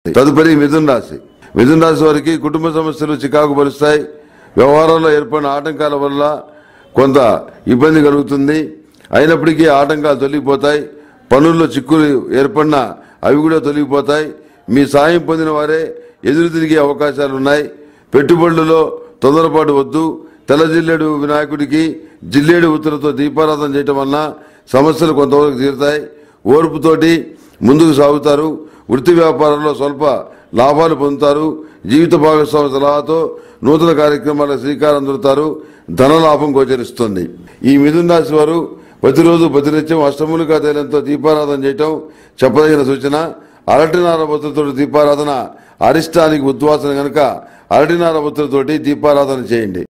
తదుపరి మిథున్ రాశి మిథున్ రాశి వారికి కుటుంబ సమస్యలు చికాకు పరుస్తాయి వ్యవహారంలో ఏర్పడిన ఆటంకాల వల్ల కొంత ఇబ్బంది కలుగుతుంది అయినప్పటికీ ఆ ఆటంకాలు తొలగిపోతాయి పనుల్లో చిక్కులు ఏర్పడినా అవి కూడా తొలగిపోతాయి మీ సాయం పొందిన వారే ఎదురు తిరిగే అవకాశాలు ఉన్నాయి పెట్టుబడులలో తొందరపాటు వద్దు తెల్ల జిల్లేడు వినాయకుడికి జిల్లేడు ఉత్తరతో దీపారాధన చేయటం వలన సమస్యలు కొంతవరకు తీరుతాయి ఓర్పుతోటి ముందుకు సాగుతారు వృత్తి వ్యాపారంలో స్వల్ప లాభాలు పొందుతారు జీవిత భాగస్వామి సలహాతో నూతన కార్యక్రమాలకు శ్రీకారం చుడతారు ధన లాభం గోచరిస్తుంది ఈ మిథున రాశి వారు ప్రతిరోజు ప్రతినిత్యం అష్టములుగా తైలంతో దీపారాధన చేయటం చెప్పదగిన సూచన అరటినార బొత్తులతో దీపారాధన అరిష్టానికి ఉద్వాసన గనక అరటినార బొత్తులతోటి దీపారాధన చేయండి